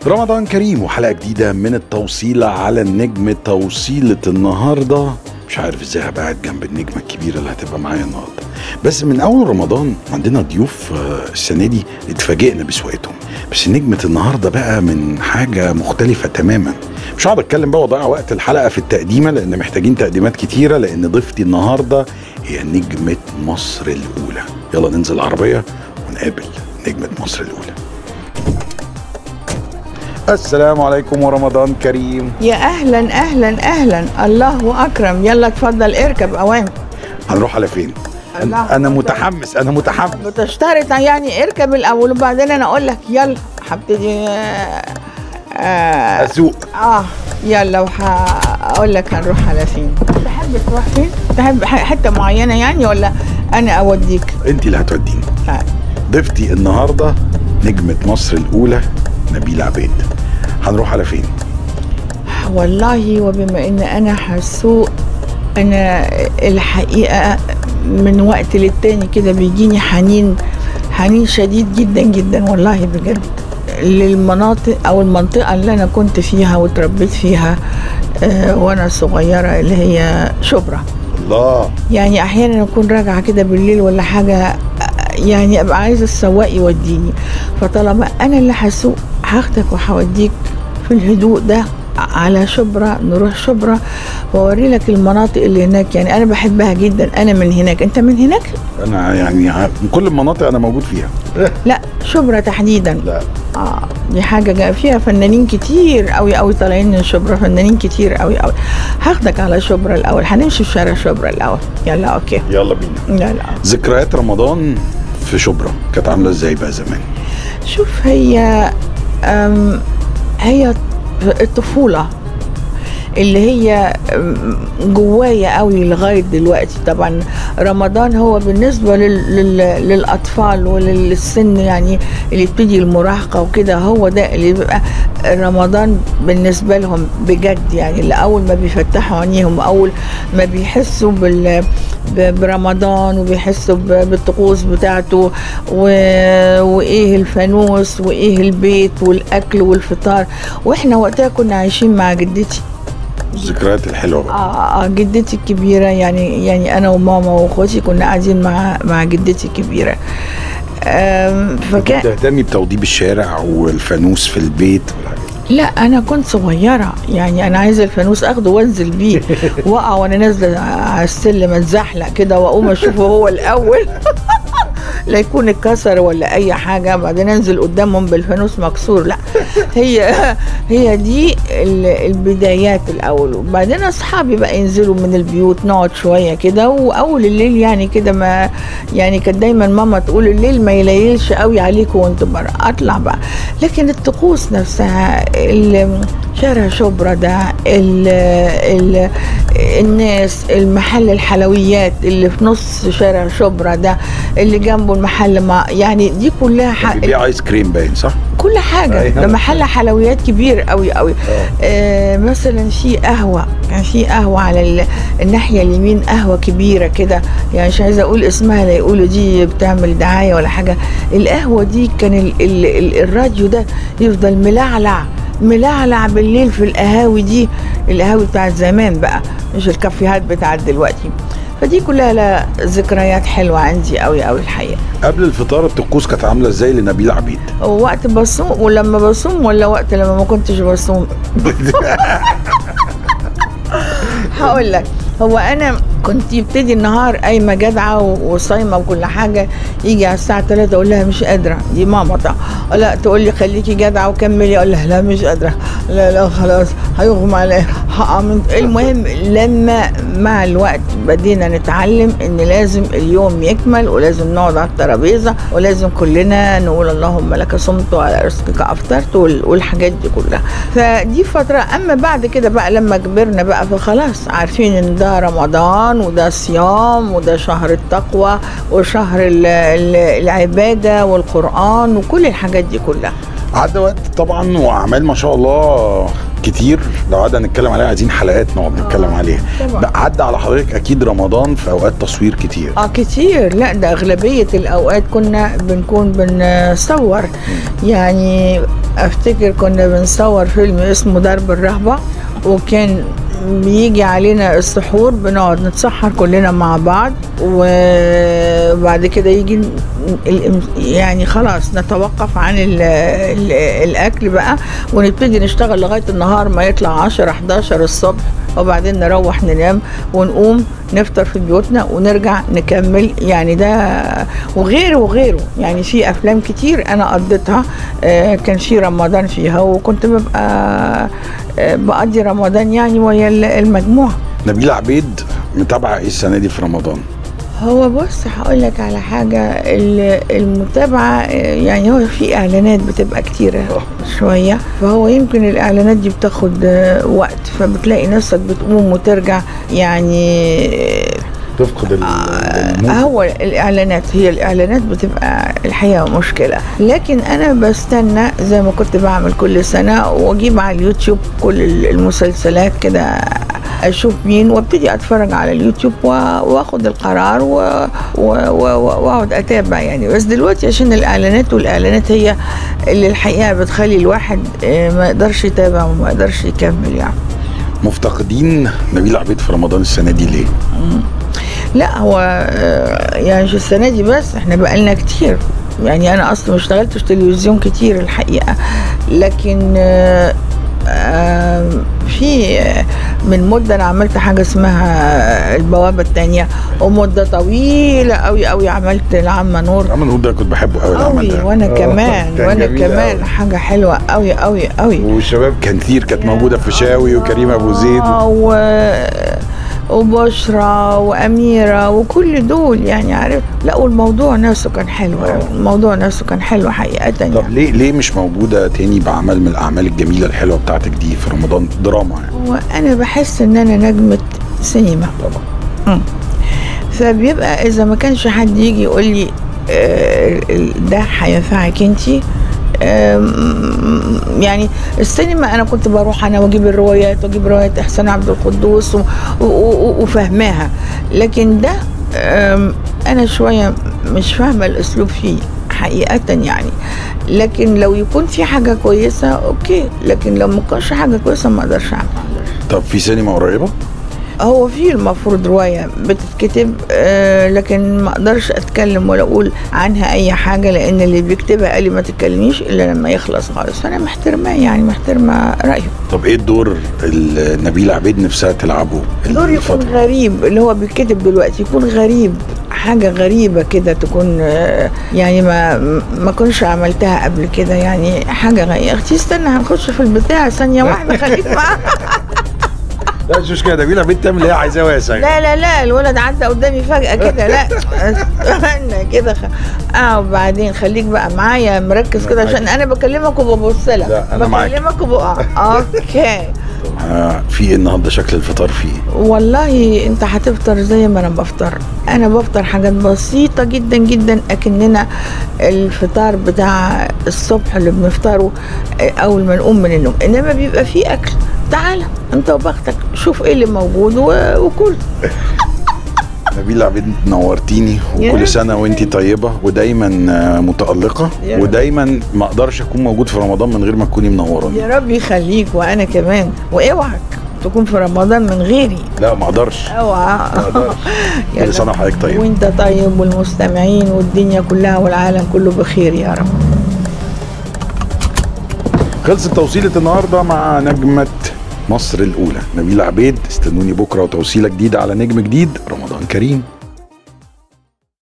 رمضان كريم وحلقة جديدة من التوصيلة على النجم توصيلة النهاردة مش عارف ازاي هبقى قاعد جنب النجمة الكبيرة اللي هتبقى معايا النهاردة بس من أول رمضان عندنا ضيوف آه، السنة دي اتفاجئنا بسواقتهم بس نجمة النهاردة بقى من حاجة مختلفة تماما مش هقعد اتكلم بقى واضيع وقت الحلقة في التقديمة لأن محتاجين تقديمات كتيرة لأن ضيفتي النهاردة هي نجمة مصر الأولى يلا ننزل العربية ونقابل نجمة مصر الأولى السلام عليكم ورمضان كريم يا اهلا اهلا اهلا الله اكرم يلا اتفضل اركب اوام هنروح على فين الله انا, أنا أكبر. متحمس انا متحمس بتشترط يعني اركب الاول وبعدين انا اقول لك يلا هبتدي آه، آه, اسوق اه يلا وهقول لك هنروح على فين تحب تروح فين تحب ح- حته معينه يعني ولا انا اوديك انت اللي هتوديني آه. ضيفتي النهارده نجمه مصر الاولى نبيل عبيد هنروح على فين والله وبما ان انا هسوق انا الحقيقه من وقت للتاني كده بيجيني حنين حنين شديد جدا جدا والله بجد للمناطق او المنطقه اللي انا كنت فيها وتربيت فيها آه، وانا صغيره اللي هي شبرا الله يعني احيانا اكون راجعه كده بالليل ولا حاجه آه، يعني ابقى عايزه السواق يوديني فطالما انا اللي هسوق هاخدك وهوديك في الهدوء ده على شبرا نروح شبرا واوري لك المناطق اللي هناك يعني انا بحبها جدا انا من هناك انت من هناك انا يعني ع- من كل المناطق انا موجود فيها لا شبرا تحديدا لا اه دي حاجه جا- فيها فنانين كتير قوي قوي طالعين من شبرا فنانين كتير قوي قوي هاخدك على شبرا الاول هنمشي في شارع شبرا الاول يلا اوكي يلا بينا لا لا ذكريات رمضان في شبرا كانت عامله ازاي بقى زمان شوف هي أم، هي الطفولة اللي هي أم، جوايا قوي لغاية دلوقتي طبعا رمضان هو بالنسبة لل... لل... للأطفال وللسن يعني اللي بتيجي المراهقة وكده هو ده اللي بيبقى رمضان بالنسبة لهم بجد يعني اللي أول ما بيفتحوا عينيهم أول ما بيحسوا بال... ب- برمضان وبيحسوا ب- بالطقوس بتاعته و... وايه الفانوس وايه البيت والاكل والفطار واحنا وقتها كنا عايشين مع جدتي الذكريات الحلوه بقى آه آه جدتي الكبيره يعني يعني انا وماما واخواتي كنا قاعدين مع مع جدتي الكبيره آم، فكان تهتمي بتوضيب الشارع والفانوس في البيت والحاجات دي. لا انا كنت صغيره يعني انا عايزه الفانوس اخده وانزل بيه واقع وانا نازله على السلم اتزحلق كده واقوم اشوفه هو الاول لا يكون اتكسر ولا اي حاجه بعدين انزل قدامهم بالفانوس مكسور لا هي هي دي ال- البدايات الاول وبعدين اصحابي بقى ينزلوا من البيوت نقعد شويه كده واول الليل يعني كده ما يعني كانت دايما ماما تقول الليل ما يليلش قوي عليكم وانتوا بره اطلع بقى لكن الطقوس نفسها ال- شارع شبرا ده ال ال الناس المحل الحلويات اللي في نص شارع شبرا ده اللي جنبه المحل ما يعني دي كلها ح- بيبيع ايس كريم باين صح؟ كل حاجه أيوة. ده محل حلويات كبير قوي قوي آه مثلا في قهوه كان في قهوه على ال- الناحيه اليمين قهوه كبيره كده يعني مش عايزه اقول اسمها لا يقولوا دي بتعمل دعايه ولا حاجه القهوه دي كان ال ال ال الراديو ده يفضل ملعلع ملعلع بالليل في القهاوي دي القهاوي بتاعت زمان بقى مش الكافيهات بتاعت دلوقتي فدي كلها لا ذكريات حلوه عندي قوي قوي الحقيقه قبل الفطار الطقوس كانت عامله ازاي لنبيل عبيد؟ وقت بصوم ولما بصوم ولا وقت لما ما كنتش بصوم هقول لك هو انا كنت يبتدي النهار قايمه جدعه و- وصايمه وكل حاجه يجي على الساعه 3 اقول لها مش قادره دي ماما طبعا لا تقول لي خليكي جدعه وكملي اقول لها لا مش قادره لا لا خلاص هيغمى عليا هقع من المهم لما مع الوقت بدينا نتعلم ان لازم اليوم يكمل ولازم نقعد على الترابيزه ولازم كلنا نقول اللهم لك صمت وعلى رزقك افطرت وال- والحاجات دي كلها فدي فتره اما بعد كده بقى لما كبرنا بقى فخلاص عارفين ان ده رمضان وده صيام وده شهر التقوى وشهر ال- ال- العباده والقران وكل الحاجات دي كلها عدى وقت طبعا واعمال ما شاء الله كتير لو قعدنا نتكلم عليها عايزين حلقات نقعد نتكلم عليها طبعا. بقى عدى على حضرتك اكيد رمضان في اوقات تصوير كتير اه كتير لا ده اغلبيه الاوقات كنا بنكون بنصور يعني افتكر كنا بنصور فيلم اسمه درب الرهبه وكان بيجي علينا السحور بنقعد نتسحر كلنا مع بعض وبعد كده يجي ن- ال- يعني خلاص نتوقف عن ال ال الاكل بقى ونبتدي نشتغل لغايه النهار ما يطلع 10 11 الصبح وبعدين نروح ننام ونقوم نفطر في بيوتنا ونرجع نكمل يعني ده وغيره وغيره يعني في افلام كتير انا قضيتها آه، كان في رمضان فيها وكنت ببقى آه، بقضي رمضان يعني ويا ال- المجموعه نبيل عبيد متابعه ايه السنه دي في رمضان هو بص هقول لك على حاجة ال- المتابعة آه، يعني هو في إعلانات بتبقى كتيرة شوية فهو يمكن الإعلانات دي بتاخد آه، وقت فبتلاقي نفسك بتقوم وترجع يعني تفقد ال- آه، المود. هو الإعلانات هي الإعلانات بتبقى الحقيقة مشكلة لكن أنا بستنى زي ما كنت بعمل كل سنة وأجيب على اليوتيوب كل المسلسلات كده اشوف مين وابتدي اتفرج على اليوتيوب و- واخد القرار و- و- و- واقعد اتابع يعني بس دلوقتي عشان الاعلانات والاعلانات هي اللي الحقيقه بتخلي الواحد آه، ما يقدرش يتابع وما يقدرش يكمل يعني مفتقدين نبيل عبيد في رمضان السنه دي ليه؟ لا هو آه، يعني مش السنه دي بس احنا بقالنا كتير يعني انا اصلا ما اشتغلتش تلفزيون كتير الحقيقه لكن آه، آه، في آه، من مده انا عملت حاجه اسمها البوابه الثانيه ومده طويله قوي قوي عملت العمه نور عمل نور ده كنت بحبه قوي العمل قوي ده وانا آه، كمان كان وانا جميل كمان قوي. حاجه حلوه قوي قوي قوي والشباب كان كتير كانت موجوده فيشاوي وكريم ابو زيد آه، و... وبشرى وأميرة وكل دول يعني عارف لا والموضوع نفسه كان حلو آه. الموضوع نفسه كان حلو حقيقة طب يعني ليه ليه مش موجوده تاني بعمل من الاعمال الجميله الحلوه بتاعتك دي في رمضان دراما يعني وأنا بحس إن أنا نجمة سينما طبعا فبيبقى إذا ما كانش حد يجي يقول لي آه، ال- ده هينفعك انتي آم، يعني السينما انا كنت بروح انا واجيب الروايات واجيب روايات احسان عبد القدوس و- و- و- وفاهماها لكن ده آم، انا شويه مش فاهمه الاسلوب فيه حقيقة يعني لكن لو يكون في حاجة كويسة اوكي لكن لو ما كانش حاجة كويسة ما اقدرش اعمل طب في سينما قريبه؟ هو في المفروض رواية بتتكتب آه لكن ما اقدرش اتكلم ولا اقول عنها اي حاجة لان اللي بيكتبها قال لي ما تتكلميش الا لما يخلص خالص فانا محترماه يعني محترمة رأيه طب ايه الدور اللي نبيل عبيد نفسها تلعبه دور يكون الفترة؟ غريب اللي هو بيتكتب دلوقتي يكون غريب حاجة غريبة كده تكون آه، يعني ما ما كنتش عملتها قبل كده يعني حاجة غريبة اختي استنى هنخش في البتاع ثانية واحدة خليك معاها لا مش مشكله نبيل عبيد تعمل اللي هي عايزاه واسع لا لا لا الولد عدى قدامي فجأة كده لا استنى كده خ... اه وبعدين خليك بقى معايا مركز كده عشان انا بكلمك وببص لك لا، أنا معاك. بكلمك وب... آه، اوكي آه، في ايه النهارده شكل الفطار فيه والله انت هتفطر زي ما انا بفطر انا بفطر حاجات بسيطه جدا جدا اكننا الفطار بتاع الصبح اللي بنفطره اه، اول ما نقوم من النوم انما بيبقى فيه اكل تعالى انت وبختك شوف ايه اللي موجود و- وكل نبيل عبيد نورتيني يا وكل رب. سنه وانت طيبه ودايما آه، متالقه يا رب. ودايما ما اقدرش اكون موجود في رمضان من غير ما تكوني منوراني يا رب يخليك وانا كمان واوعك تكون في رمضان من غيري لا ما اقدرش اوعى ما اقدرش يلا. كل سنه وحضرتك طيب وانت طيب والمستمعين والدنيا كلها والعالم كله بخير يا رب خلصت توصيلة النهاردة مع نجمة مصر الأولى نبيل عبيد استنوني بكرة وتوصيلة جديدة على نجم جديد رمضان كريم